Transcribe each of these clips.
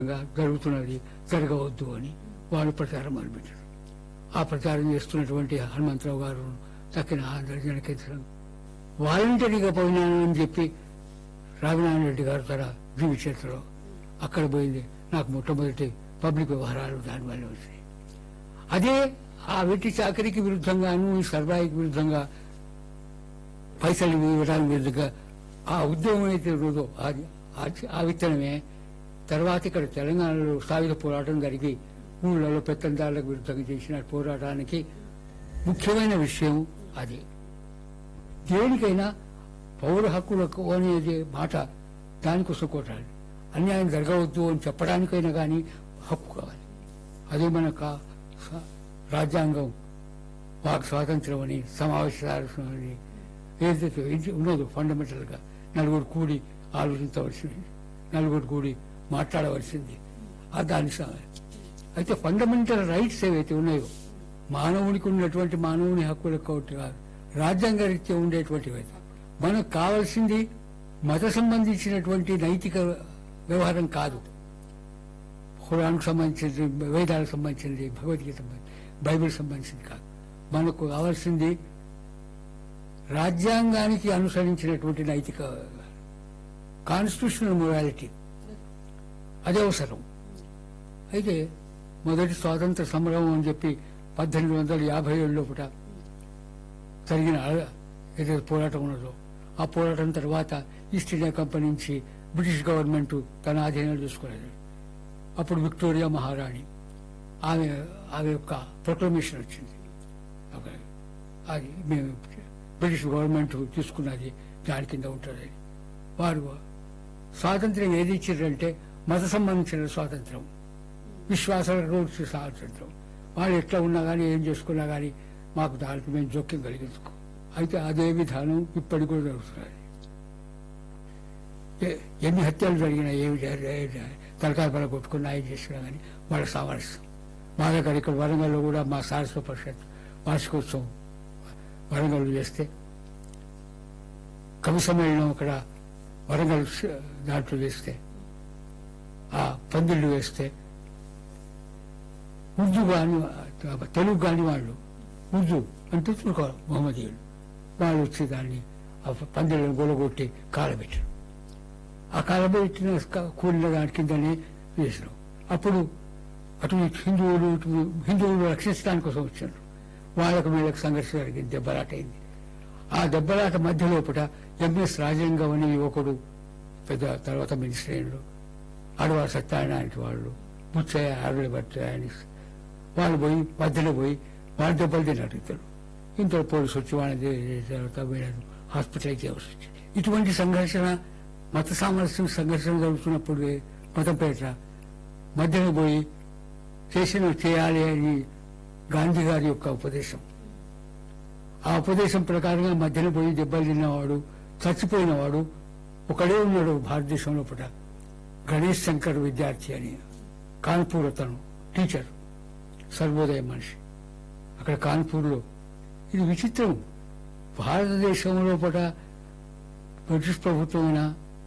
గా జరుగుతున్నది జరగవద్దు అని వాళ్ళు ప్రచారం మొదలుపెట్టారు ఆ ప్రచారం చేస్తున్నటువంటి హనుమంతరావు గారు తక్కిన ఆంధ్ర జనకేంద్రం వాలంటరీగా పోయినాను అని చెప్పి రామనారాయణ రెడ్డి గారు తన జీవి చరిత్రలో అక్కడ పోయింది నాకు మొట్టమొదటి పబ్లిక్ వ్యవహారాలు దానివల్ల వచ్చాయి అదే ఆ వెట్టి చాకరికి విరుద్ధంగాను ఈ సరఫరాకి విరుద్ధంగా పైసలు ఇవ్వడానికి విరుద్ధంగా ఆ ఉద్యమం అయితే రోజు అది ఆ- ఆ విత్తనమే తర్వాత ఇక్కడ తెలంగాణలో సాయుధ పోరాటం జరిగి ఊళ్ళలో పెత్తందారులకు విరుద్ధంగా చేసిన పోరాటానికి ముఖ్యమైన విషయం అది దేనికైనా పౌర హక్కులకు అనేది మాట దానికోసం కొట్టాలి అన్యాయం జరగవద్దు అని చెప్పడానికైనా కానీ హక్కు కావాలి అదే మన కా- స- రాజ్యాంగం వాక్ స్వాతంత్రం అని సమావేశ స్వాతంత్రం అని ఏదైతే ఇది ఉన్నదో ఫండమెంటల్ గా నలుగురు కూడి ఆలోచించవలసింది నలుగురు కూడి మాట్లాడవలసింది ఆ దాని స- అయితే ఫండమెంటల్ రైట్స్ ఏవైతే ఉన్నాయో మానవునికి ఉన్నటువంటి మానవుని హక్కులకు ఒకటి కాదు రాజ్యాంగ రీత్యా ఉండేటువంటివి అయితే మనకు కావాల్సింది మత సంబంధించినటువంటి నైతిక వ్యవహారం కాదు ఖురాన్కు సంబంధించింది వేదాలకు సంబంధించింది భగవద్గీత సంబంధించింది బైబిల్ సంబంధించింది కాదు మనకు కావాల్సింది రాజ్యాంగానికి అనుసరించినటువంటి నైతిక కాన్స్టిట్యూషనల్ మొరాలిటీ అదే అవసరం అయితే మొదటి స్వాతంత్ర సమరం అని చెప్పి పద్దెనిమిది వందల యాభై ఏడు లోపల జరిగిన అల- ఏదైతే పోరాటం ఉన్నదో ఆ పోరాటం తర్వాత ఈస్ట్ ఇండియా కంపెనీ నుంచి బ్రిటిష్ గవర్నమెంట్ తన ఆధీనంలో చూసుకోలేదు అప్పుడు విక్టోరియా మహారాణి ఆమె ఆమె యొక్క ప్రొక్లమేషన్ వచ్చింది ఒక- అది మేము బ్రిటిష్ గవర్నమెంట్ తీసుకున్నది దాని కింద ఉంటుందని వారు స్వాతంత్రం ఏది ఇచ్చారంటే మత సంబంధించిన స్వాతంత్రం విశ్వాసాల గురించి స్వాతంత్రం వాళ్ళు ఎట్లా ఉన్నా కానీ ఏం చేసుకున్నా కానీ మాకు దానికి మేము జోక్యం కలిగించుకో అయితే అదే విధానం ఇప్పటికి కూడా జరుగుతున్నది ఏ- ఎన్ని హత్యలు జరిగినా ఏమి జరి- తలకాయ పల కొట్టుకున్నా ఏం చేసినా కానీ వాళ్ళ సామరస్యం మా దగ్గర ఇక్కడ వరంగల్లో కూడా మా సారస్వ పరిషత్ వార్షికోత్సవం వరంగల్ చేస్తే కవి సమ్మేళనం అక్కడ వరంగల్ ష- దాంట్లో వేస్తే ఆ పందిళ్ళు వేస్తే ఉర్దూ కాని తెలుగు కాని వాళ్ళు ఉర్దూ అంటే తుర్క మహమ్మదీయులు వాళ్ళు వచ్చి దాన్ని ఆ పందిళ్ళను గొలగొట్టి కాలబెట్టారు ఆ కాలబెట్టిన క- కూలిన దాని కిందనే వేసినాం అప్పుడు అటు హిందువులు ఇటు హిందువులు రక్షించడానికి కోసం వచ్చారు వాళ్ళకు వీళ్ళకి సంఘర్షణ జరిగింది దెబ్బలాట అయింది ఆ దెబ్బలాట మధ్య లోపల ఎంఎస్ రాజలింగం అనే యువకుడు పెద్ద తర్వాత మినిస్టర్ అయ్యాడు ఆడవారు సత్యనారాయణ వాళ్ళు బుచ్చయ్య ఆడలు పట్టాయని వాళ్ళు పోయి మధ్యలో పోయి వాళ్ళు దెబ్బలు తిన్నారు ఇద్దరు ఇంత పోలీసు వచ్చి వాళ్ళని తర్వాత వీళ్ళను హాస్పిటలైజ్ చేయవలసి వచ్చింది ఇటువంటి సంఘర్షణ మత సామరస్యం సంఘర్షణ జరుగుతున్నప్పుడు మతం పేట మధ్యలో పోయి చేసిన చేయాలి అని గాంధీ గారి యొక్క ఉపదేశం ఆ ఉపదేశం ప్రకారంగా మధ్యన పోయి దెబ్బలు తిన్నవాడు చచ్చిపోయినవాడు ఒకడే ఉన్నాడు భారతదేశంలో పుట గణేష్ శంకర్ విద్యార్థి అని కాన్పూర్ అతను టీచర్ సర్వోదయ మనిషి అక్కడ కాన్పూర్లో ఇది విచిత్రం భారతదేశంలో పట బ్రిటిష్ ప్రభుత్వమైనా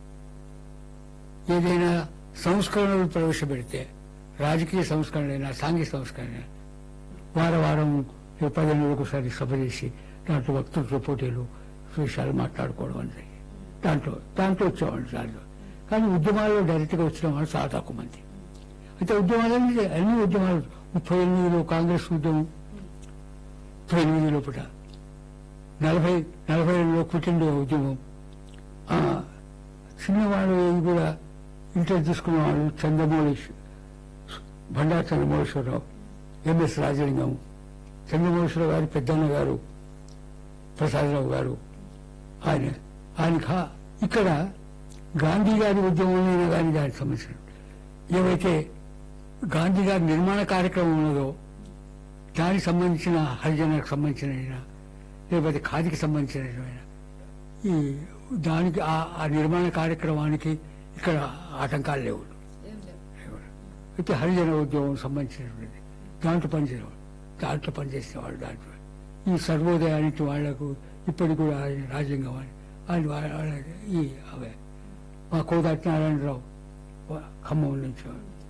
ఏదైనా సంస్కరణలు ప్రవేశపెడితే రాజకీయ సంస్కరణలైనా సాంఘిక సంస్కరణ వారం వారం పది నెలలకు ఒకసారి సభ చేసి దాంట్లో వక్తృత్వ పోటీలు విషయాలు మాట్లాడుకోవడం అనేది దాంట్లో దాంట్లో వచ్చేవాళ్ళు దాంట్లో కానీ ఉద్యమాల్లో డైరెక్ట్గా వచ్చిన వాళ్ళు చాలా తక్కువ మంది అయితే ఉద్యమాలన్నీ అన్ని ఉద్యమాలు ముప్పై ఎనిమిదిలో కాంగ్రెస్ ఉద్యమం ముప్పై ఎనిమిది లోపల నలభై నలభై ఏడులో క్విట్ ఇండియా ఉద్యమం ఆ, చిన్నవాళ్ళు ఏవి కూడా ఇంటర్ తీసుకున్న వాళ్ళు చంద్రమౌళి బండారు చంద్రమౌళేశ్వరరావు ఎంఎస్ రాజలింగం చంద్రమౌళేశ్వరరావు గారి పెద్దన్న గారు ప్రసాదరావు గారు ఆయన ఆయన కా- ఇక్కడ గాంధీ గారి ఉద్యమంలో కానీ దానికి సంబంధించిన ఏవైతే గాంధీ గారి నిర్మాణ కార్యక్రమం ఉన్నదో దానికి సంబంధించిన హరిజనులకు సంబంధించిన లేకపోతే ఖాదీకి సంబంధించిన ఈ దానికి ఆ- ఆ నిర్మాణ కార్యక్రమానికి ఇక్కడ ఆటంకాలు లేవు ఏం లేవు అయితే హరిజన ఉద్యోగం సంబంధించినటువంటిది దాంట్లో పనిచేసేవాడు దాంట్లో పనిచేసిన వాళ్ళు దాంట్లో ఈ సర్వోదయానికి వాళ్లకు ఇప్పటికి కూడా ఆయన రాజ్యాంగం అని ఆయన వాళ్ళ- వాళ్ళ- ఈ అవే మా కోదాటి నారాయణరావు వా- ఖమ్మం నుంచి వాడు.